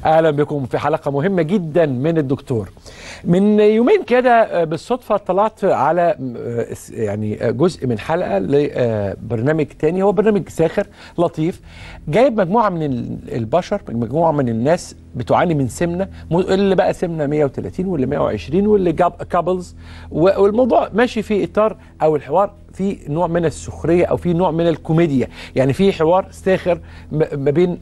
اهلا بكم في حلقه مهمه جدا من الدكتور من يومين كده بالصدفه طلعت على يعني جزء من حلقه لبرنامج تاني هو برنامج ساخر لطيف جايب مجموعه من البشر مجموعه من الناس بتعاني من سمنه اللي بقى سمنه 130 واللي 120 واللي جاب كابلز والموضوع ماشي في اطار او الحوار في نوع من السخريه او في نوع من الكوميديا يعني في حوار ساخر ما بين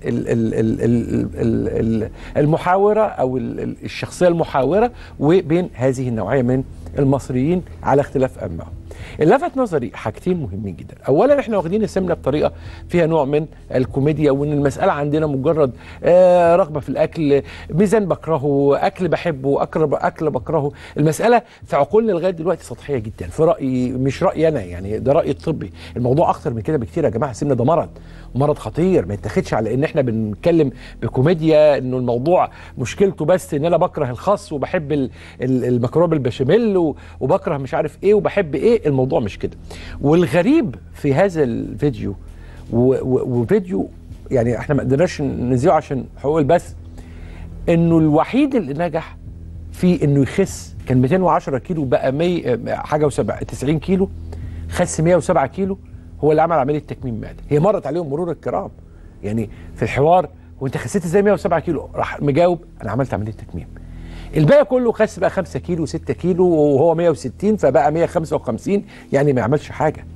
المحاوره او الشخصيه المحاوره وبين هذه النوعيه من المصريين على اختلاف انواعهم اللي لفت نظري حاجتين مهمين جدا اولا احنا واخدين السمنه بطريقه فيها نوع من الكوميديا وان المساله عندنا مجرد آه رغبه في الاكل ميزان بكرهه اكل بحبه اكل اكل بكرهه المساله في عقولنا لغايه دلوقتي سطحيه جدا في رايي مش رايي انا يعني ده رايي الطبي الموضوع اخطر من كده بكتير يا جماعه السمنه ده مرض مرض خطير ما يتاخدش على ان احنا بنتكلم بكوميديا انه الموضوع مشكلته بس ان انا بكره الخس وبحب المكرونه بالبشاميل وبكره مش عارف ايه وبحب ايه الموضوع مش كده والغريب في هذا الفيديو وفيديو يعني احنا ما قدرناش نذيعه عشان حقوق البث انه الوحيد اللي نجح في انه يخس كان 210 كيلو بقى 100 حاجه و90 كيلو خس 107 كيلو هو اللي عمل عمليه تكميم معده هي مرت عليهم مرور الكرام يعني في الحوار وانت خسيت ازاي 107 كيلو راح مجاوب انا عملت عمليه تكميم الباقي كله خس بقى 5 كيلو 6 كيلو وهو 160 فبقى 155 يعني ما يعملش حاجه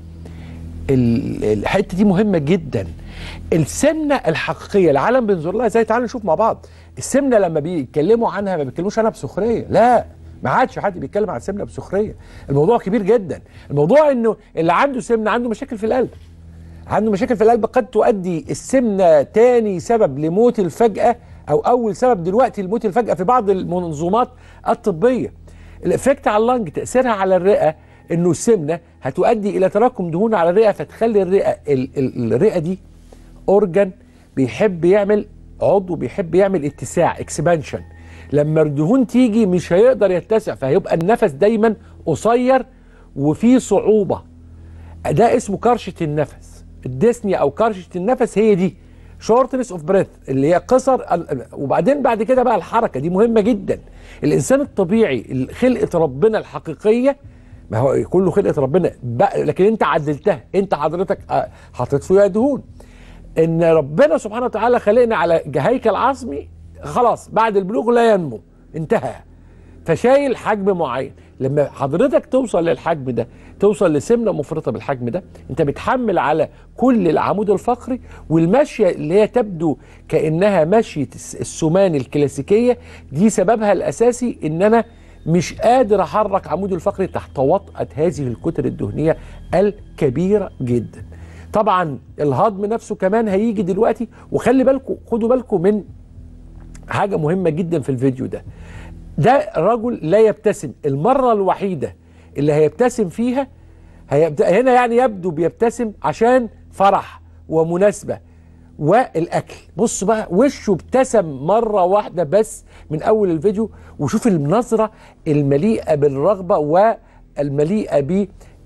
الحته دي مهمه جدا السمنه الحقيقيه العالم بينظر لها ازاي تعالوا نشوف مع بعض السمنه لما بيتكلموا عنها ما بيتكلموش عنها بسخريه لا ما عادش حد بيتكلم عن السمنه بسخريه الموضوع كبير جدا الموضوع انه اللي عنده سمنه عنده مشاكل في القلب عنده مشاكل في القلب قد تؤدي السمنه تاني سبب لموت الفجاه او اول سبب دلوقتي الموت الفجاه في بعض المنظومات الطبيه الافكت على اللنج تاثيرها على الرئه انه السمنه هتؤدي الى تراكم دهون على الرئه فتخلي الرئه الرئه دي اورجن بيحب يعمل عضو بيحب يعمل اتساع اكسبانشن لما الدهون تيجي مش هيقدر يتسع فهيبقى النفس دايما قصير وفي صعوبه ده اسمه كرشه النفس الديسنيا او كرشه النفس هي دي شورتنس اوف بريث اللي هي قصر وبعدين بعد كده بقى الحركه دي مهمه جدا الانسان الطبيعي خلقه ربنا الحقيقيه ما هو كله خلقه ربنا بقى لكن انت عدلتها انت حضرتك حطيت فيها دهون ان ربنا سبحانه وتعالى خلقنا على هيكل عظمي خلاص بعد البلوغ لا ينمو انتهى فشايل حجم معين لما حضرتك توصل للحجم ده توصل لسمنه مفرطه بالحجم ده انت بتحمل على كل العمود الفقري والمشيه اللي هي تبدو كانها مشيه السمان الكلاسيكيه دي سببها الاساسي ان انا مش قادر احرك عمودي الفقري تحت وطأة هذه الكتل الدهنيه الكبيره جدا طبعا الهضم نفسه كمان هيجي دلوقتي وخلي بالكم خدوا بالكم من حاجه مهمه جدا في الفيديو ده ده رجل لا يبتسم المره الوحيده اللي هيبتسم فيها هيبت... هنا يعني يبدو بيبتسم عشان فرح ومناسبه والاكل بص بقى وشه ابتسم مره واحده بس من اول الفيديو وشوف النظره المليئه بالرغبه والمليئه ب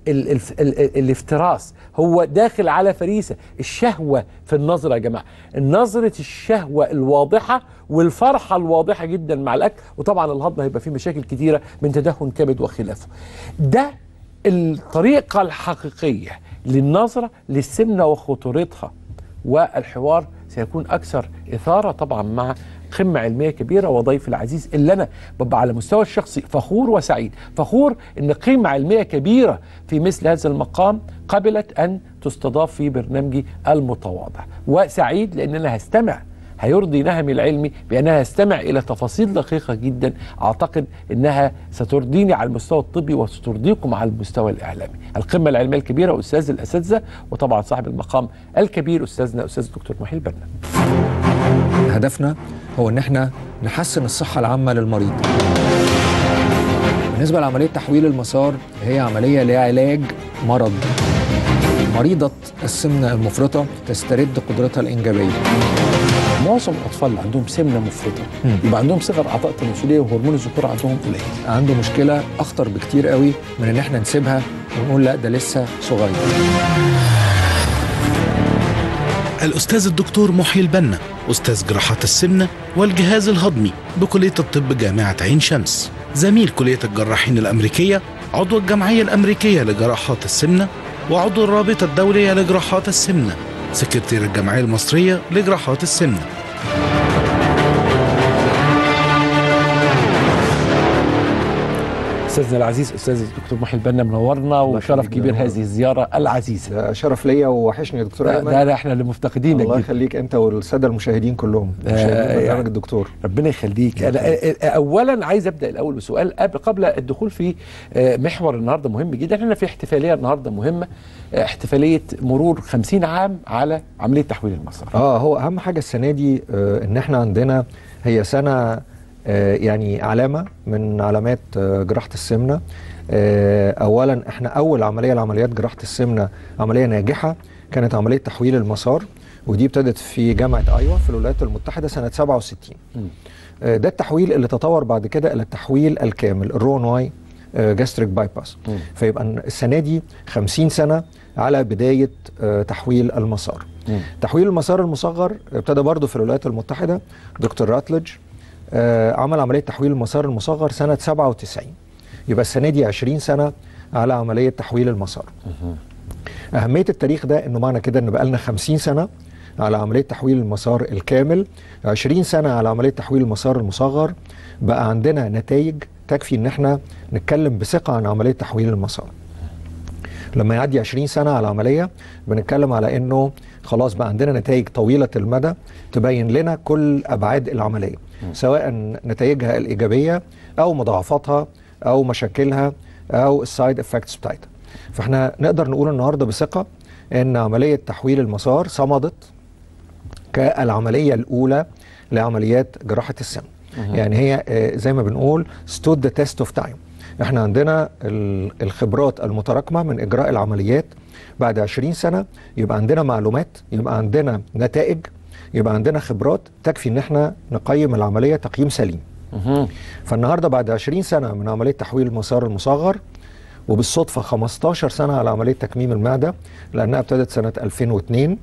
الافتراس هو داخل على فريسة الشهوة في النظرة يا جماعة النظرة الشهوة الواضحة والفرحة الواضحة جدا مع الأكل وطبعا الهضم هيبقى فيه مشاكل كتيرة من تدهن كبد وخلافه ده الطريقة الحقيقية للنظرة للسمنة وخطورتها والحوار سيكون أكثر إثارة طبعا مع قمة علمية كبيرة وضيف العزيز اللي أنا ببقى على مستوى الشخصي فخور وسعيد فخور أن قيمة علمية كبيرة في مثل هذا المقام قبلت أن تستضاف في برنامجي المتواضع وسعيد لأن أنا هستمع هيرضي نهمي العلمي بأنها هستمع إلى تفاصيل دقيقة جدا أعتقد أنها سترضيني على المستوى الطبي وسترضيكم على المستوى الإعلامي القمة العلمية الكبيرة أستاذ الأساتذة وطبعا صاحب المقام الكبير أستاذنا أستاذ الدكتور محيل بنا هدفنا هو ان احنا نحسن الصحه العامه للمريض بالنسبه لعمليه تحويل المسار هي عمليه لعلاج مرض مريضه السمنه المفرطه تسترد قدرتها الانجابيه معظم الاطفال اللي عندهم سمنه مفرطه يبقى عندهم صغر اعضاء تناسليه وهرمون الذكوره عندهم قليل عنده مشكله اخطر بكتير قوي من ان احنا نسيبها ونقول لا ده لسه صغير الأستاذ الدكتور محيي البنا أستاذ جراحات السمنة والجهاز الهضمي بكلية الطب جامعة عين شمس زميل كلية الجراحين الأمريكية عضو الجمعية الأمريكية لجراحات السمنة وعضو الرابطة الدولية لجراحات السمنة سكرتير الجمعية المصرية لجراحات السمنة استاذنا العزيز استاذ الدكتور محي البنا منورنا وشرف يخليك، كبير منور. هذه الزياره العزيزه ده شرف ليا ووحشني يا دكتور ده, ايمن ده احنا اللي مفتقدينك الله جدا يخليك انت والساده المشاهدين كلهم آه، مشاهدين برنامج يعني- الدكتور ربنا يخليك الله أنا اولا عايز ابدا الاول بسؤال قبل قبل الدخول في آه، محور النهارده مهم جدا احنا في احتفاليه النهارده مهمه آه، احتفاليه مرور 50 عام على عمليه تحويل المسار اه هو اهم حاجه السنه دي آه ان احنا عندنا هي سنه آه يعني علامه من علامات آه جراحه السمنه آه اولا احنا اول عمليه لعمليات جراحه السمنه عمليه ناجحه كانت عمليه تحويل المسار ودي ابتدت في جامعه ايوا في الولايات المتحده سنه 67 مم. آه، ده التحويل اللي تطور بعد كده الى التحويل الكامل الرون واي جاستريك باي باس مم. فيبقى السنه دي 50 سنه على بدايه آه، تحويل المسار مم. تحويل المسار المصغر ابتدى برضه في الولايات المتحده دكتور راتلج آه، عمل عمليه تحويل المسار المصغر سنه 97 يبقى السنه دي 20 سنه على عمليه تحويل المسار اهميه التاريخ ده انه معنى كده ان بقى لنا 50 سنه على عمليه تحويل المسار الكامل 20 سنه على عمليه تحويل المسار المصغر بقى عندنا نتائج تكفي ان احنا نتكلم بثقه عن عمليه تحويل المسار لما يعدي 20 سنه على عمليه بنتكلم على انه خلاص بقى عندنا نتائج طويله المدى تبين لنا كل ابعاد العمليه سواء نتائجها الايجابيه او مضاعفاتها او مشاكلها او السايد افكتس بتاعتها فاحنا نقدر نقول النهارده بثقه ان عمليه تحويل المسار صمدت كالعمليه الاولى لعمليات جراحه السم يعني هي آه، زي ما بنقول stood the test of time احنا عندنا ال- الخبرات المتراكمه من اجراء العمليات بعد 20 سنه يبقى عندنا معلومات يبقى عندنا نتائج يبقى عندنا خبرات تكفي ان احنا نقيم العمليه تقييم سليم مهم. فالنهارده بعد 20 سنه من عمليه تحويل المسار المصغر وبالصدفه 15 سنه على عمليه تكميم المعده لانها ابتدت سنه 2002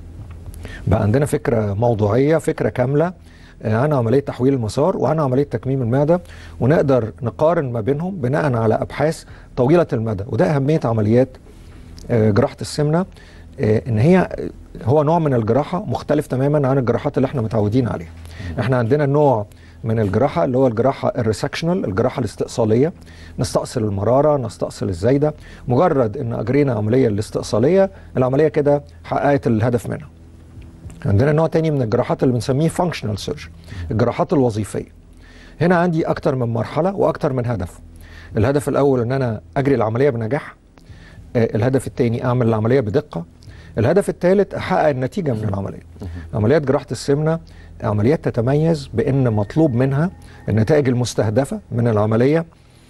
بقى عندنا فكره موضوعيه فكره كامله آه، عن عمليه تحويل المسار وعن عمليه تكميم المعده ونقدر نقارن ما بينهم بناء على ابحاث طويله المدى وده اهميه عمليات آه، جراحه السمنه آه، ان هي هو نوع من الجراحه مختلف تماما عن الجراحات اللي احنا متعودين عليها احنا عندنا نوع من الجراحه اللي هو الجراحه الريسكشنال الجراحه الاستئصاليه نستأصل المراره نستأصل الزايده مجرد ان اجرينا عمليه الاستئصاليه العمليه كده حققت الهدف منها عندنا نوع تاني من الجراحات اللي بنسميه فانكشنال سيرجري الجراحات الوظيفيه هنا عندي اكتر من مرحله واكتر من هدف الهدف الاول ان انا اجري العمليه بنجاح آه، الهدف الثاني اعمل العمليه بدقه الهدف الثالث احقق النتيجه من العمليه عمليات جراحه السمنه عمليات تتميز بان مطلوب منها النتائج المستهدفه من العمليه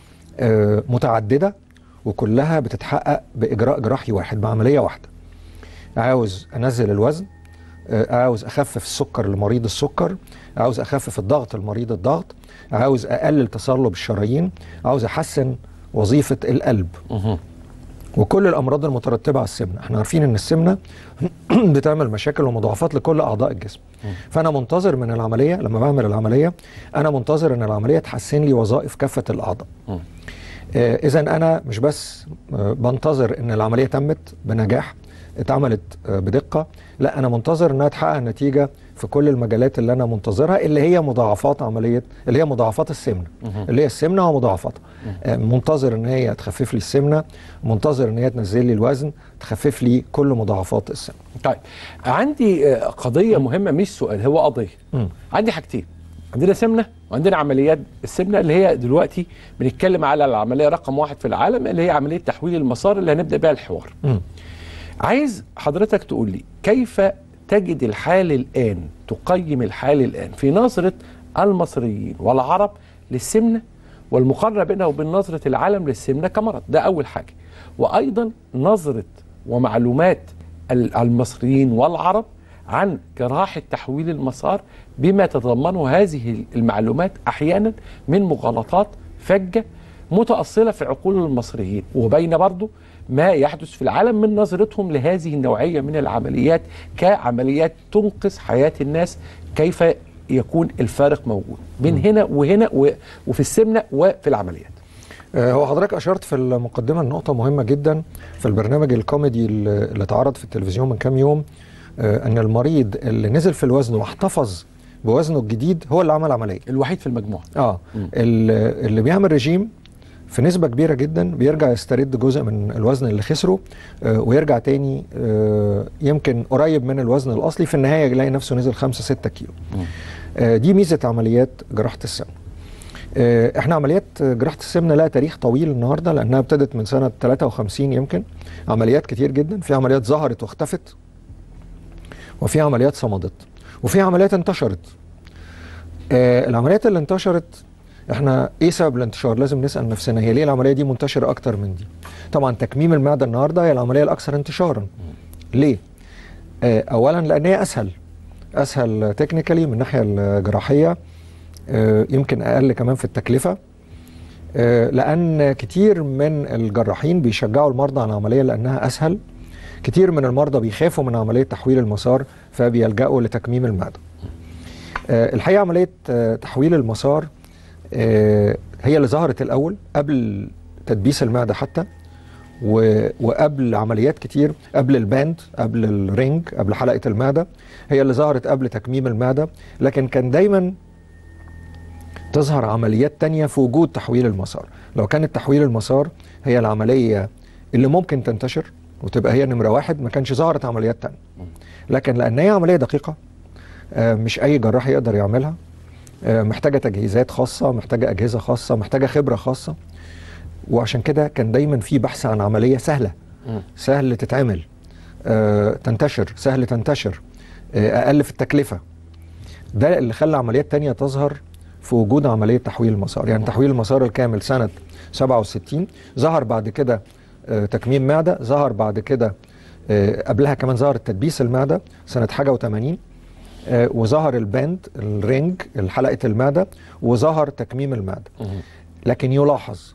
آه، متعدده وكلها بتتحقق باجراء جراحي واحد بعمليه واحده عاوز انزل الوزن آه، عاوز اخفف السكر لمريض السكر عاوز اخفف الضغط لمريض الضغط عاوز اقلل تصلب الشرايين عاوز احسن وظيفه القلب مهم. وكل الامراض المترتبه على السمنه احنا عارفين ان السمنه بتعمل مشاكل ومضاعفات لكل اعضاء الجسم فانا منتظر من العمليه لما بعمل العمليه انا منتظر ان العمليه تحسن لي وظائف كافه الاعضاء مم. اذا انا مش بس آه، بنتظر ان العمليه تمت بنجاح اتعملت آه، بدقه لا انا منتظر انها تحقق النتيجه في كل المجالات اللي انا منتظرها اللي هي مضاعفات عمليه اللي هي مضاعفات السمنه اللي هي السمنه ومضاعفاتها آه، منتظر ان هي تخفف لي السمنه منتظر ان هي تنزل لي الوزن تخفف لي كل مضاعفات السمنه طيب عندي آه، قضيه مهمه مش سؤال هو قضيه مم. عندي حاجتين عندنا سمنه وعندنا عمليات السمنه اللي هي دلوقتي بنتكلم على العمليه رقم واحد في العالم اللي هي عمليه تحويل المسار اللي هنبدا بيها الحوار. مم. عايز حضرتك تقول لي كيف تجد الحال الان تقيم الحال الان في نظره المصريين والعرب للسمنه والمقارنه بينها وبين نظره العالم للسمنه كمرض ده اول حاجه وايضا نظره ومعلومات ال- المصريين والعرب عن جراحه تحويل المسار بما تتضمنه هذه المعلومات احيانا من مغالطات فجه متأصلة في عقول المصريين وبين برضه ما يحدث في العالم من نظرتهم لهذه النوعيه من العمليات كعمليات تنقذ حياه الناس كيف يكون الفارق موجود بين هنا وهنا و- وفي السمنه وفي العمليات آه، هو حضرتك اشرت في المقدمه لنقطه مهمه جدا في البرنامج الكوميدي اللي اللي اتعرض في التلفزيون من كام يوم آه، ان المريض اللي نزل في الوزن واحتفظ بوزنه الجديد هو اللي عمل عمليه الوحيد في المجموعه اه ال- اللي بيعمل رجيم في نسبة كبيرة جدا بيرجع يسترد جزء من الوزن اللي خسره آه ويرجع تاني آه يمكن قريب من الوزن الأصلي في النهاية يلاقي نفسه نزل 5 6 كيلو آه دي ميزة عمليات جراحة السمنة آه احنا عمليات جراحة السمنة لها تاريخ طويل النهاردة لأنها ابتدت من سنة 53 يمكن عمليات كتير جدا في عمليات ظهرت واختفت وفي عمليات صمدت وفي عمليات انتشرت آه العمليات اللي انتشرت احنا ايه سبب الانتشار لازم نسال نفسنا هي ليه العمليه دي منتشره اكتر من دي طبعا تكميم المعده النهارده هي العمليه الاكثر انتشارا ليه آه اولا لان هي اسهل اسهل تكنيكالي من الناحيه الجراحيه آه يمكن اقل كمان في التكلفه آه لان كتير من الجراحين بيشجعوا المرضى على العمليه لانها اسهل كتير من المرضى بيخافوا من عمليه تحويل المسار فبيلجأوا لتكميم المعده آه، الحقيقه عمليه آه، تحويل المسار آه، هي اللي ظهرت الاول قبل تدبيس المعده حتى و- وقبل عمليات كتير قبل الباند قبل الرينج قبل حلقه المعده هي اللي ظهرت قبل تكميم المعده لكن كان دايما تظهر عمليات تانية في وجود تحويل المسار لو كانت تحويل المسار هي العملية اللي ممكن تنتشر وتبقى هي نمرة واحد ما كانش ظهرت عمليات تانية لكن لأن هي عملية دقيقة آه، مش أي جراح يقدر يعملها آه، محتاجة تجهيزات خاصة محتاجة أجهزة خاصة محتاجة خبرة خاصة وعشان كده كان دايما في بحث عن عملية سهلة سهل تتعمل آه، تنتشر سهل تنتشر آه، أقل في التكلفة ده اللي خلى عمليات تانية تظهر في وجود عملية تحويل المسار يعني تحويل المسار الكامل سنة 67 ظهر بعد كده آه، تكميم معدة ظهر بعد كده آه، قبلها كمان ظهر تدبيس المعدة سنة حاجة و80 وظهر الباند الرينج حلقة المعدة وظهر تكميم المعدة لكن يلاحظ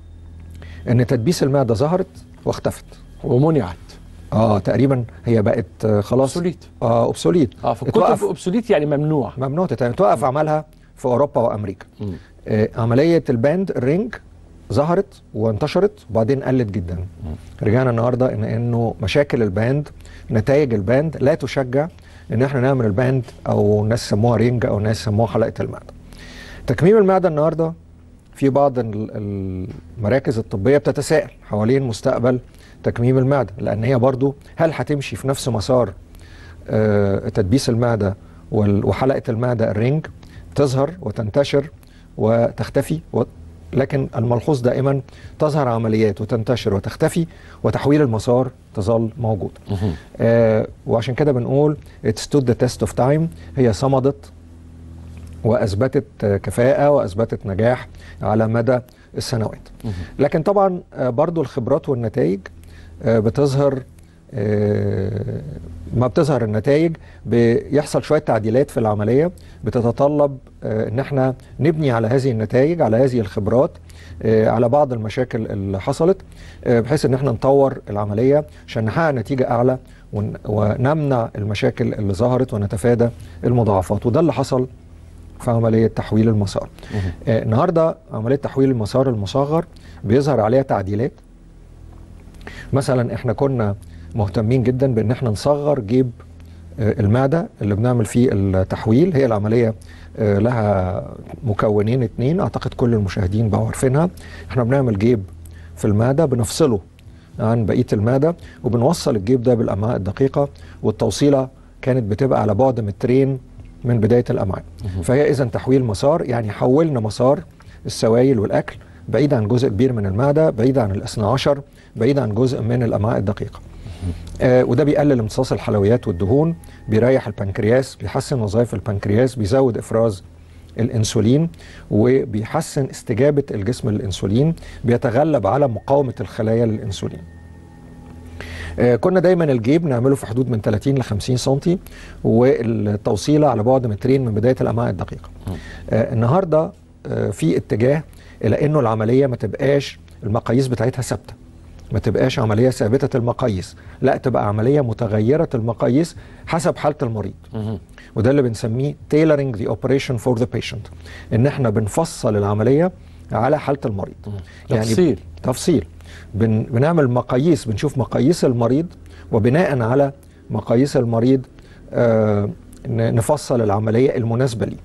ان تدبيس المعدة ظهرت واختفت ومنعت اه تقريبا هي بقت آه، خلاص اوبسوليت اه اوبسوليت اه في اتوقف. الكتب اوبسوليت يعني ممنوع ممنوع تتعمل توقف عملها في اوروبا وامريكا مم. آه عمليه الباند الرينج ظهرت وانتشرت وبعدين قلت جدا رجعنا النهارده ان انه مشاكل الباند نتائج الباند لا تشجع ان احنا نعمل الباند او ناس سموها رينج او ناس سموها حلقه المعده تكميم المعده النهارده في بعض ال- المراكز الطبيه بتتساءل حوالين مستقبل تكميم المعده لان هي برضو هل هتمشي في نفس مسار آه، تدبيس المعده وال- وحلقه المعده الرينج تظهر وتنتشر وتختفي و... لكن الملحوظ دائما تظهر عمليات وتنتشر وتختفي وتحويل المسار تظل موجود آه وعشان كده بنقول it stood the test of time هي صمدت واثبتت آه، كفاءه واثبتت نجاح على مدى السنوات لكن طبعا آه، برضو الخبرات والنتائج آه، بتظهر آه، ما بتظهر النتائج بيحصل شويه تعديلات في العمليه بتتطلب آه، ان احنا نبني على هذه النتائج على هذه الخبرات آه، على بعض المشاكل اللي حصلت آه، بحيث ان احنا نطور العمليه عشان نحقق نتيجه اعلى ون- ونمنع المشاكل اللي ظهرت ونتفادى المضاعفات وده اللي حصل في عمليه تحويل المسار. آه، النهارده عمليه تحويل المسار المصغر بيظهر عليها تعديلات مثلا احنا كنا مهتمين جدا بان احنا نصغر جيب آه، المعده اللي بنعمل فيه التحويل هي العمليه آه، لها مكونين اتنين اعتقد كل المشاهدين بقوا عارفينها احنا بنعمل جيب في المعده بنفصله عن بقيه المعده وبنوصل الجيب ده بالامعاء الدقيقه والتوصيله كانت بتبقى على بعد مترين من بدايه الامعاء فهي اذا تحويل مسار يعني حولنا مسار السوائل والاكل بعيد عن جزء كبير من المعده بعيد عن الاثنى عشر بعيد عن جزء من الامعاء الدقيقه آه وده بيقلل امتصاص الحلويات والدهون بيريح البنكرياس بيحسن وظائف البنكرياس بيزود افراز الانسولين وبيحسن استجابه الجسم للانسولين بيتغلب على مقاومه الخلايا للانسولين آه، كنا دايما الجيب نعمله في حدود من 30 ل 50 سم والتوصيله على بعد مترين من بدايه الامعاء الدقيقه. آه، النهارده آه، في اتجاه الى انه العمليه ما تبقاش المقاييس بتاعتها ثابته ما تبقاش عمليه ثابته المقاييس لا تبقى عمليه متغيره المقاييس حسب حاله المريض وده اللي بنسميه tailoring the operation for the patient ان احنا بنفصل العمليه على حاله المريض تفصيل. تفصيل بن بنعمل مقاييس بنشوف مقاييس المريض وبناء على مقاييس المريض آه ن- نفصل العمليه المناسبه ليه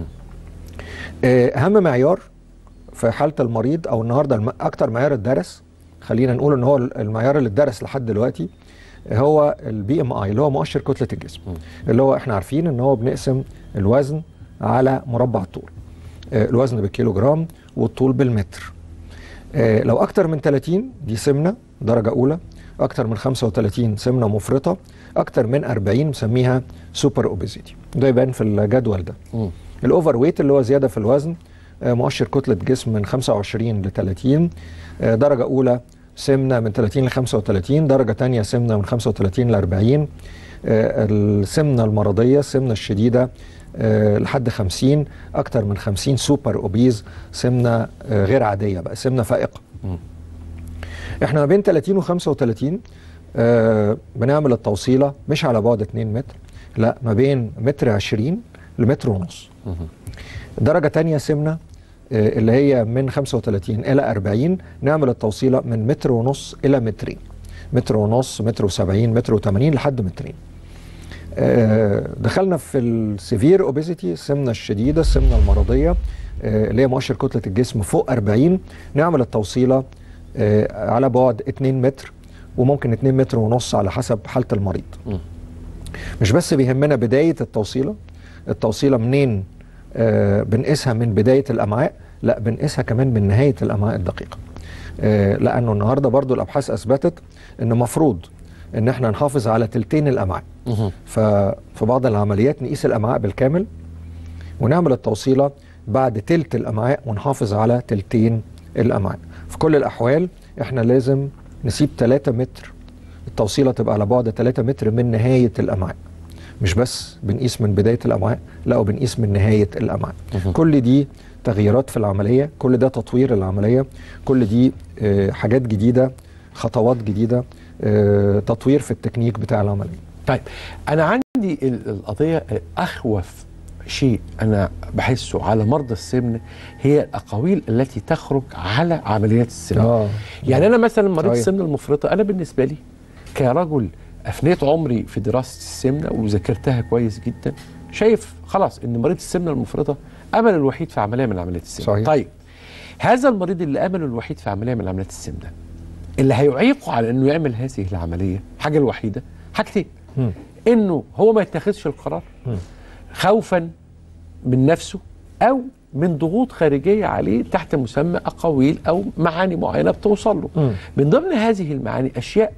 آه، اهم معيار في حاله المريض او النهارده الم- اكتر معيار اتدرس خلينا نقول ان هو المعيار اللي اتدرس لحد دلوقتي هو البي ام اي اللي هو مؤشر كتله الجسم اللي هو احنا عارفين ان هو بنقسم الوزن على مربع الطول آه، الوزن بالكيلو جرام والطول بالمتر آه، لو اكتر من 30 دي سمنه درجه اولى اكتر من 35 سمنه مفرطه اكتر من 40 مسميها سوبر اوبيزيتي ده يبان في الجدول ده مم. الاوفر ويت اللي هو زياده في الوزن آه، مؤشر كتله جسم من 25 ل 30 آه، درجه اولى سمنه من 30 ل 35 درجه ثانيه سمنه من 35 ل 40 آه، السمنه المرضيه السمنه الشديده آه، لحد 50 اكتر من 50 سوبر اوبيز سمنه آه، غير عاديه بقى سمنه فائقه احنا ما بين 30 و 35 آه بنعمل التوصيله مش على بعد 2 متر لا ما بين متر 20 لمتر ونص درجه تانية سمنه آه اللي هي من 35 الى 40 نعمل التوصيله من متر ونص الى مترين متر ونص متر و70 متر و80 لحد مترين آه، دخلنا في السيفير اوبيزيتي السمنه الشديده السمنه المرضيه آه، اللي هي مؤشر كتله الجسم فوق 40 نعمل التوصيله آه، على بعد 2 متر وممكن 2 متر ونص على حسب حاله المريض مش بس بيهمنا بدايه التوصيله التوصيله منين آه، بنقيسها من بدايه الامعاء لا بنقيسها كمان من نهايه الامعاء الدقيقه آه، لانه النهارده برضو الابحاث اثبتت ان مفروض ان احنا نحافظ على تلتين الامعاء ففي بعض العمليات نقيس الامعاء بالكامل ونعمل التوصيله بعد تلت الامعاء ونحافظ على تلتين الامعاء في كل الاحوال احنا لازم نسيب 3 متر التوصيله تبقى على بعد 3 متر من نهايه الامعاء مش بس بنقيس من بدايه الامعاء لا وبنقيس من نهايه الامعاء كل دي تغييرات في العمليه كل ده تطوير العمليه كل دي آه، حاجات جديده خطوات جديده آه، تطوير في التكنيك بتاع العمليه طيب انا عندي ال- القضيه اخوف شيء انا بحسه على مرضى السمنه هي الاقاويل التي تخرج على عمليات السمنه اه يعني انا مثلا مريض صحيح. السمنه المفرطه انا بالنسبه لي كرجل افنيت عمري في دراسه السمنه وذاكرتها كويس جدا شايف خلاص ان مريض السمنه المفرطه امل الوحيد في عمليه من عمليات السمنه صحيح. طيب هذا المريض اللي امله الوحيد في عمليه من عمليات السمنه اللي هيعيقه على انه يعمل هذه العمليه حاجه الوحيده حاجتين مم. انه هو ما يتخذش القرار خوفا من نفسه او من ضغوط خارجيه عليه تحت مسمى اقاويل او معاني معينه بتوصل له مم. من ضمن هذه المعاني اشياء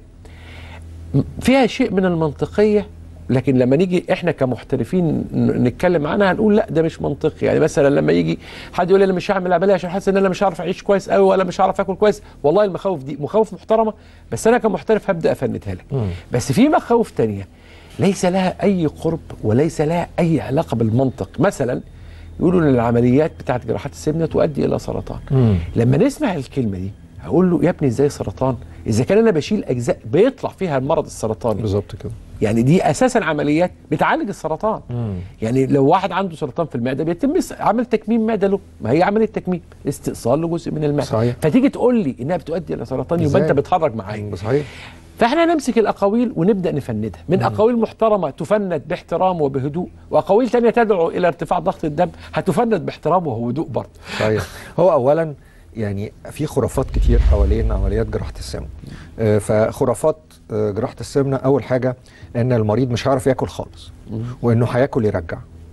م- فيها شيء من المنطقيه لكن لما نيجي احنا كمحترفين ن- نتكلم عنها هنقول لا ده مش منطقي يعني مثلا لما يجي حد يقول لي انا مش هعمل عمليه عشان حاسس ان انا مش هعرف اعيش كويس قوي ولا مش هعرف اكل كويس والله المخاوف دي مخاوف محترمه بس انا كمحترف هبدا افندها لك مم. بس في مخاوف تانية ليس لها اي قرب وليس لها اي علاقه بالمنطق مثلا يقولوا ان العمليات بتاعت جراحات السمنه تؤدي الى سرطان مم. لما نسمع الكلمه دي هقول له يا ابني ازاي سرطان اذا كان انا بشيل اجزاء بيطلع فيها المرض السرطاني بالظبط كده يعني دي اساسا عمليات بتعالج السرطان مم. يعني لو واحد عنده سرطان في المعده بيتم س- عمل تكميم معده له ما هي عمليه تكميم استئصال لجزء من المعده صحيح. فتيجي تقول لي انها بتؤدي الى سرطان يبقى إزاي؟ انت بتهرج معايا صحيح فاحنا نمسك الاقاويل ونبدا نفندها من اقاويل محترمه تفند باحترام وبهدوء واقاويل تانية تدعو الى ارتفاع ضغط الدم هتفند باحترام وهدوء برضه صحيح هو اولا يعني في خرافات كتير حوالين عمليات جراحه السمنه آه، فخرافات آه، جراحه السمنه اول حاجه ان المريض مش هيعرف ياكل خالص وانه هياكل يرجع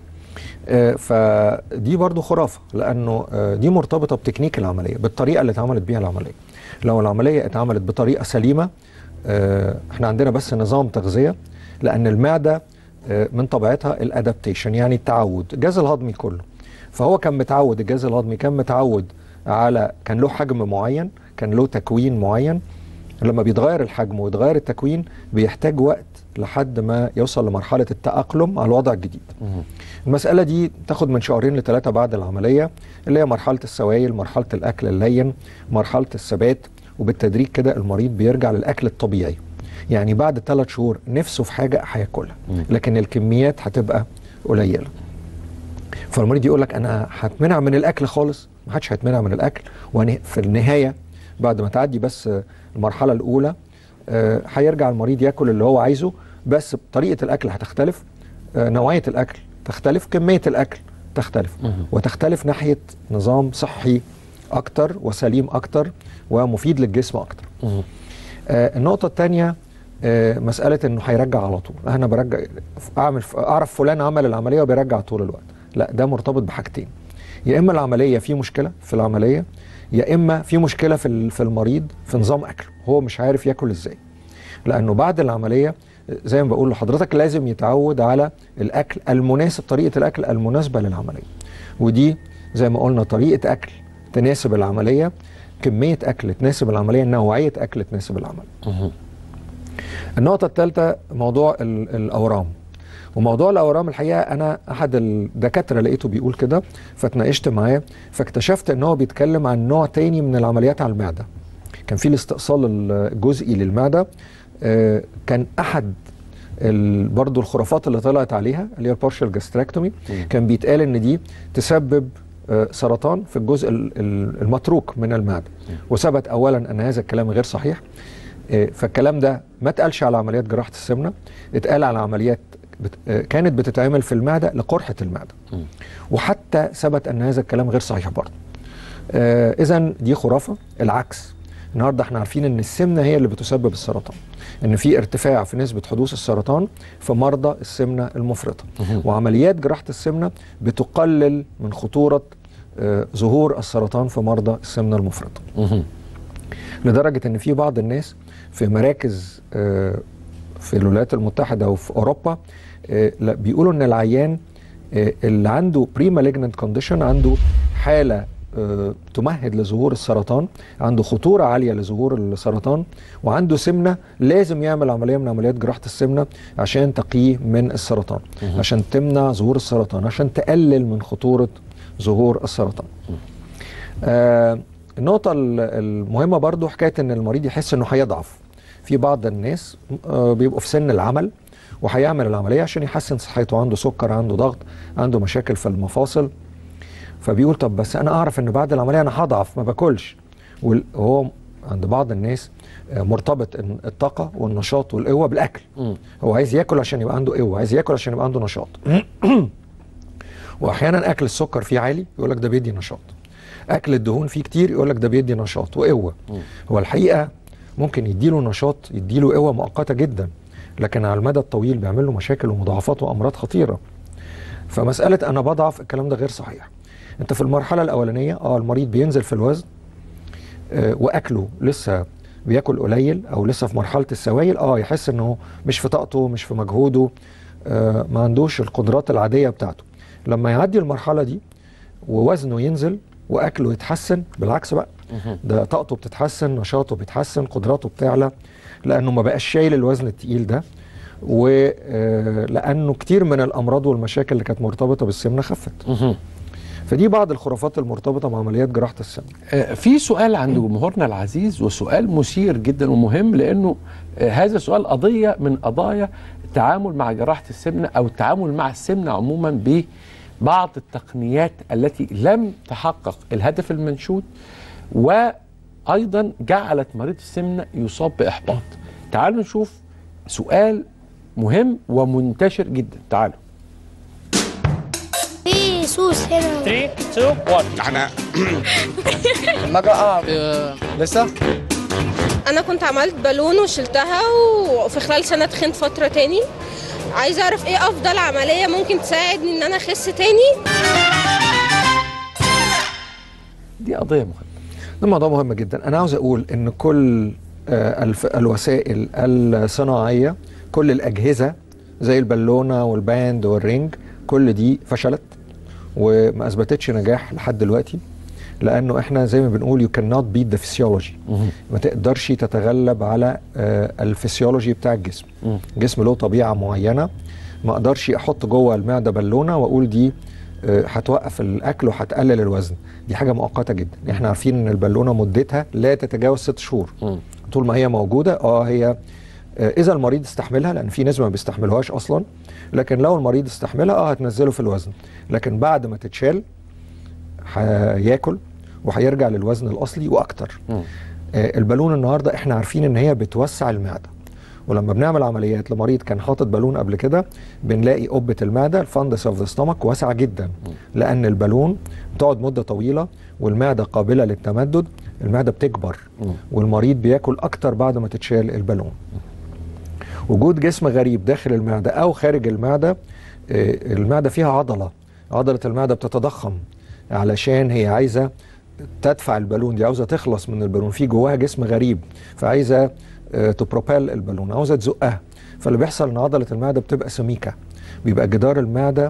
آه، فدي برضو خرافه لانه آه، دي مرتبطه بتكنيك العمليه بالطريقه اللي اتعملت بيها العمليه لو العمليه اتعملت بطريقه سليمه آه، احنا عندنا بس نظام تغذيه لان المعده آه، من طبيعتها الادابتيشن يعني التعود الجهاز الهضمي كله فهو كان متعود الجهاز الهضمي كان متعود على كان له حجم معين كان له تكوين معين لما بيتغير الحجم ويتغير التكوين بيحتاج وقت لحد ما يوصل لمرحلة التأقلم على الوضع الجديد المسألة دي تاخد من شهرين لثلاثة بعد العملية اللي هي مرحلة السوائل مرحلة الأكل اللين مرحلة الثبات وبالتدريج كده المريض بيرجع للاكل الطبيعي يعني بعد ثلاث شهور نفسه في حاجه هياكلها لكن الكميات هتبقى قليله فالمريض يقول لك انا هتمنع من الاكل خالص ما حدش هيتمنع من الاكل وفي النهايه بعد ما تعدي بس المرحله الاولى آه، هيرجع المريض ياكل اللي هو عايزه بس طريقه الاكل هتختلف آه، نوعيه الاكل تختلف كميه الاكل تختلف وتختلف ناحيه نظام صحي اكتر وسليم اكتر ومفيد للجسم اكتر آه، النقطه الثانيه مساله انه هيرجع على طول انا برجع اعمل اعرف فلان عمل العمليه وبيرجع طول الوقت لا ده مرتبط بحاجتين يا اما العمليه في مشكله في العمليه يا اما في مشكله في ال- في المريض في نظام اكله هو مش عارف ياكل ازاي لانه بعد العمليه زي ما بقول لحضرتك لازم يتعود على الاكل المناسب طريقه الاكل المناسبه للعمليه ودي زي ما قلنا طريقه اكل تناسب العمليه كميه اكل تناسب العمليه نوعيه اكل تناسب العمليه النقطه الثالثه موضوع ال- الاورام وموضوع الاورام الحقيقه انا احد الدكاتره لقيته بيقول كده فتناقشت معاه فاكتشفت ان هو بيتكلم عن نوع تاني من العمليات على المعده كان في الاستئصال الجزئي للمعده آه، كان احد ال- برضو الخرافات اللي طلعت عليها اللي هي البارشال جاستراكتومي كان بيتقال ان دي تسبب آه، سرطان في الجزء ال- ال- المتروك من المعده وثبت اولا ان هذا الكلام غير صحيح آه، فالكلام ده ما اتقالش على عمليات جراحه السمنه اتقال على عمليات بت... آه، كانت بتتعمل في المعده لقرحه المعده وحتى ثبت ان هذا الكلام غير صحيح برضه آه اذا دي خرافه العكس النهارده احنا عارفين ان السمنه هي اللي بتسبب السرطان ان في ارتفاع في نسبه حدوث السرطان في مرضى السمنه المفرطه وعمليات جراحه السمنه بتقلل من خطوره آه ظهور السرطان في مرضى السمنه المفرطه لدرجه ان في بعض الناس في مراكز آه، في الولايات المتحده وفي اوروبا آه، لا، بيقولوا ان العيان آه، اللي عنده بري مالجننت كونديشن عنده حاله آه، تمهد لظهور السرطان عنده خطوره عاليه لظهور السرطان وعنده سمنه لازم يعمل عمليه من عمليات جراحه السمنه عشان تقيه من السرطان عشان تمنع ظهور السرطان عشان تقلل من خطوره ظهور السرطان آه النقطة ال- المهمة برضو حكاية ان المريض يحس انه هيضعف في بعض الناس آه بيبقوا في سن العمل وهيعمل العملية عشان يحسن صحته عنده سكر عنده ضغط عنده مشاكل في المفاصل فبيقول طب بس انا اعرف ان بعد العملية انا هضعف ما باكلش وهو عند بعض الناس آه، مرتبط إن الطاقة والنشاط والقوة بالأكل هو عايز ياكل عشان يبقى عنده قوة عايز ياكل عشان يبقى عنده نشاط واحيانا اكل السكر فيه عالي يقول لك ده بيدي نشاط اكل الدهون فيه كتير يقول لك ده بيدي نشاط وقوه هو الحقيقه ممكن يديله نشاط يديله قوه مؤقته جدا لكن على المدى الطويل بيعمل له مشاكل ومضاعفات وامراض خطيره فمساله انا بضعف الكلام ده غير صحيح انت في المرحله الاولانيه اه المريض بينزل في الوزن آه واكله لسه بياكل قليل او لسه في مرحله السوائل اه يحس انه مش في طاقته مش في مجهوده آه ما عندوش القدرات العاديه بتاعته لما يعدي المرحله دي ووزنه ينزل واكله يتحسن بالعكس بقى ده طاقته بتتحسن نشاطه بيتحسن قدراته بتعلى لانه ما بقاش شايل الوزن التقيل ده ولانه كتير من الامراض والمشاكل اللي كانت مرتبطه بالسمنه خفت فدي بعض الخرافات المرتبطه مع عمليات جراحه السمنه آه، في سؤال عند جمهورنا العزيز وسؤال مثير جدا ومهم لانه آه، هذا سؤال قضيه من قضايا التعامل مع جراحه السمنه او التعامل مع السمنه عموما ببعض التقنيات التي لم تحقق الهدف المنشود وايضا جعلت مريض السمنه يصاب باحباط. تعالوا نشوف سؤال مهم ومنتشر جدا تعالوا في سوس هنا 3 2 1 احنا المجرة اه لسه انا كنت عملت بالون وشلتها وفي خلال سنه تخنت فتره تاني عايزه اعرف ايه افضل عمليه ممكن تساعدني ان انا اخس تاني دي قضيه مهمه. ده موضوع مهم جدا انا عاوز اقول ان كل آه، الف- الوسائل الصناعيه كل الاجهزه زي البالونه والباند والرينج كل دي فشلت وما اثبتتش نجاح لحد دلوقتي لانه احنا زي ما بنقول يو كان نوت بيت ذا فيسيولوجي ما تقدرش تتغلب على آه، الفسيولوجي بتاع الجسم الجسم له طبيعه معينه ما اقدرش احط جوه المعده بالونه واقول دي آه، هتوقف الاكل وهتقلل الوزن دي حاجه مؤقته جدا احنا عارفين ان البالونه مدتها لا تتجاوز ست شهور مم. طول ما هي موجوده اه هي آه، اذا المريض استحملها لان في ناس ما بيستحملوهاش اصلا لكن لو المريض استحملها اه هتنزله في الوزن لكن بعد ما تتشال هياكل وهيرجع للوزن الاصلي واكتر مم. آه، البالون النهارده احنا عارفين ان هي بتوسع المعده ولما بنعمل عمليات لمريض كان حاطط بالون قبل كده بنلاقي قبه المعده الفندس اوف ذا ستومك واسعه جدا لان البالون بتقعد مده طويله والمعده قابله للتمدد المعده بتكبر مم. والمريض بياكل اكتر بعد ما تتشال البالون وجود جسم غريب داخل المعده او خارج المعده آه، المعده فيها عضله عضله المعده بتتضخم علشان هي عايزه تدفع البالون دي عاوزه تخلص من البالون في جواها جسم غريب فعايزه تبروبيل البالون عاوزه تزقها فاللي بيحصل ان عضله المعده بتبقى سميكه بيبقى جدار المعده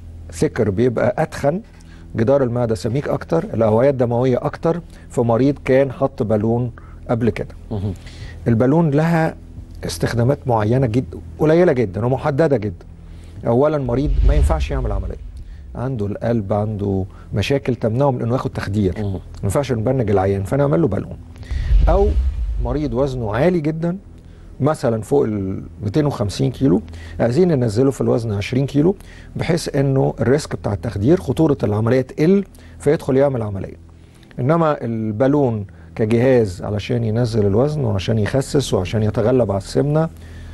ثكر بيبقى اتخن جدار المعده سميك اكتر الاوعيه الدمويه اكتر في مريض كان حط بالون قبل كده مم. البالون لها استخدامات معينه جدا قليله جدا ومحدده جدا اولا مريض ما ينفعش يعمل عمليه عنده القلب عنده مشاكل تمنعه من انه ياخد تخدير مم. ما ينفعش نبنج العيان فنعمل له بالون او مريض وزنه عالي جدا مثلا فوق ال 250 كيلو عايزين ننزله في الوزن 20 كيلو بحيث انه الريسك بتاع التخدير خطوره العمليه تقل فيدخل يعمل عمليه انما البالون كجهاز علشان ينزل الوزن وعشان يخسس وعشان يتغلب على السمنه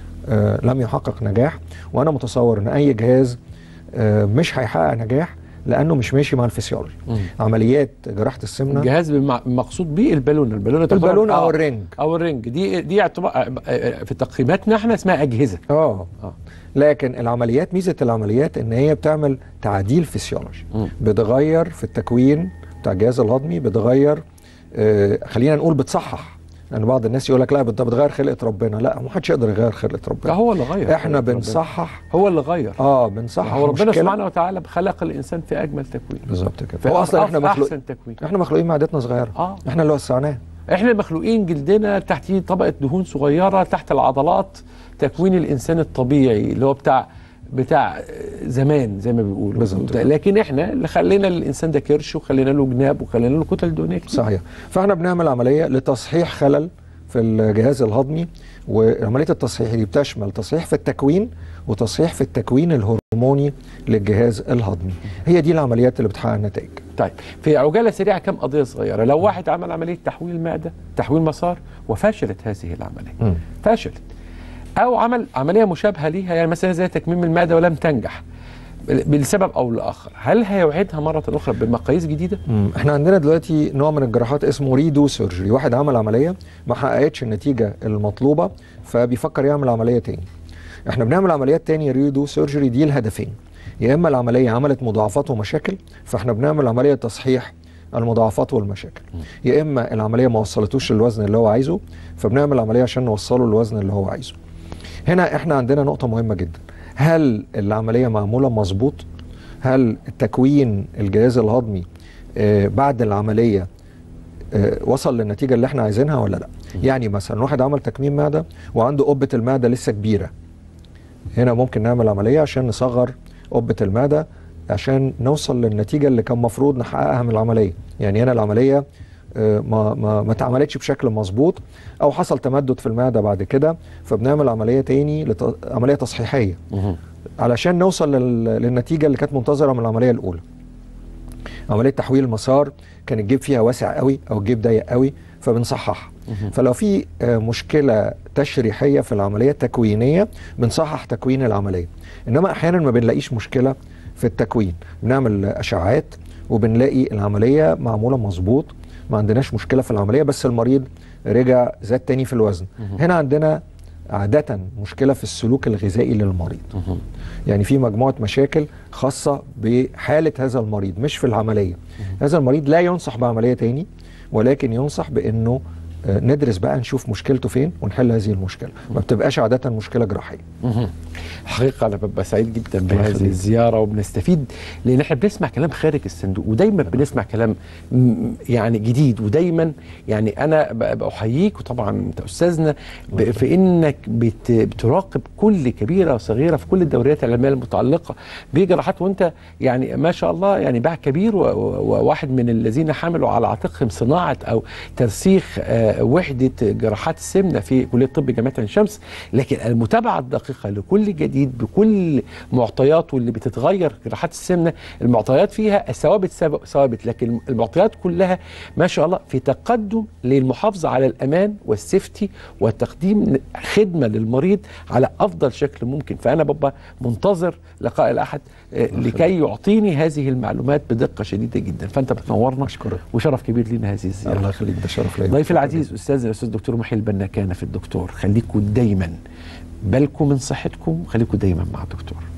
آه لم يحقق نجاح وانا متصور ان اي جهاز آه مش هيحقق نجاح لانه مش ماشي مع الفسيولوجي مم. عمليات جراحه السمنه الجهاز بالمع- المقصود به البالون البالونه تعتبر- البالون او آه، الرنج او الرنج دي دي اعتبار آه، آه، في تقييماتنا احنا اسمها اجهزه اه اه لكن العمليات ميزه العمليات ان هي بتعمل تعديل فسيولوجي مم. بتغير في التكوين بتاع الجهاز الهضمي بتغير آه خلينا نقول بتصحح لان بعض الناس يقول لك لا انت بتغير خلقه ربنا لا ما حدش يقدر يغير خلقه لا ربنا هو اللي غير احنا ربنا. بنصحح هو اللي غير اه بنصحح هو ربنا مشكلة. سبحانه وتعالى خلق الانسان في اجمل تكوين بالظبط كده في هو اصلا أف- احنا مخلوق احسن تكوين احنا مخلوقين معدتنا صغيره اه احنا اللي وسعناها احنا مخلوقين جلدنا تحت طبقه دهون صغيره تحت العضلات تكوين الانسان الطبيعي اللي هو بتاع بتاع زمان زي ما بيقولوا بالظبط. لكن احنا اللي خلينا الانسان ده كرش وخلينا له جناب وخلينا له كتل دهنيه كتير. صحيح فاحنا بنعمل عمليه لتصحيح خلل في الجهاز الهضمي وعمليه التصحيح دي بتشمل تصحيح في التكوين وتصحيح في التكوين الهرموني للجهاز الهضمي هي دي العمليات اللي بتحقق النتائج طيب في عجاله سريعه كم قضيه صغيره لو واحد عمل عمليه تحويل معده تحويل مسار وفشلت هذه العمليه مم. فشلت او عمل عمليه مشابهه ليها يعني مثلا زي تكميم المعده ولم تنجح بسبب او لاخر هل هيعيدها مره اخرى بمقاييس جديده مم. احنا عندنا دلوقتي نوع من الجراحات اسمه ريدو سيرجري واحد عمل عمليه ما حققتش النتيجه المطلوبه فبيفكر يعمل عمليه تاني احنا بنعمل عمليات تانية ريدو سيرجري دي الهدفين يا اما العمليه عملت مضاعفات ومشاكل فاحنا بنعمل عمليه تصحيح المضاعفات والمشاكل يا اما العمليه ما وصلتوش للوزن اللي هو عايزه فبنعمل عمليه عشان نوصله للوزن اللي هو عايزه هنا احنا عندنا نقطه مهمه جدا هل العمليه معموله مظبوط هل التكوين الجهاز الهضمي آه، بعد العمليه آه، وصل للنتيجه اللي احنا عايزينها ولا لا يعني مثلا واحد عمل تكميم معده وعنده قبه المعده لسه كبيره هنا ممكن نعمل عمليه عشان نصغر قبه المعده عشان نوصل للنتيجه اللي كان المفروض نحققها من العمليه يعني هنا العمليه آه، ما ما ما اتعملتش بشكل مظبوط او حصل تمدد في المعده بعد كده فبنعمل عمليه تاني لت... عمليه تصحيحيه علشان نوصل لل... للنتيجه اللي كانت منتظره من العمليه الاولى عمليه تحويل المسار كان الجيب فيها واسع قوي او الجيب ضيق قوي فبنصححها فلو في آه، مشكله تشريحيه في العمليه التكوينيه بنصحح تكوين العمليه انما احيانا ما بنلاقيش مشكله في التكوين بنعمل اشعاعات وبنلاقي العمليه معموله مظبوط ما عندناش مشكله في العمليه بس المريض رجع زاد تاني في الوزن هنا عندنا عادة مشكلة في السلوك الغذائي للمريض يعني في مجموعة مشاكل خاصة بحالة هذا المريض مش في العملية هذا المريض لا ينصح بعملية تاني ولكن ينصح بأنه آه، ندرس بقى نشوف مشكلته فين ونحل هذه المشكله ما بتبقاش عاده مشكله جراحيه حقيقة أنا ببقى سعيد جدا الله بهذه يخليك. الزيارة وبنستفيد لأن احنا بنسمع كلام خارج الصندوق ودايما بنسمع كلام م- يعني جديد ودايما يعني أنا ب- بأحييك وطبعا أنت أستاذنا ب- في إنك بت- بتراقب كل كبيرة وصغيرة في كل الدوريات العلمية المتعلقة بجراحات وأنت يعني ما شاء الله يعني باع كبير و- و- وواحد من الذين حملوا على عاتقهم صناعة أو ترسيخ آه، وحدة جراحات السمنة في كلية طب جامعة عين شمس لكن المتابعة الدقيقة لكل جديد بكل معطيات واللي بتتغير جراحات السمنة المعطيات فيها الثوابت ساب- ثوابت لكن المعطيات كلها ما شاء الله في تقدم للمحافظة على الأمان والسيفتي وتقديم خدمة للمريض على أفضل شكل ممكن فأنا ببقى منتظر لقاء الأحد آه، لكي يعطيني هذه المعلومات بدقة شديدة جدا فأنت بتنورنا أشكرك. وشرف كبير لنا هذه الزيارة الله يخليك ده شرف ليا ضيفي العزيز استاذ الاستاذ الدكتور محي البنا كان في الدكتور خليكم دايما بالكم من صحتكم خليكم دايما مع الدكتور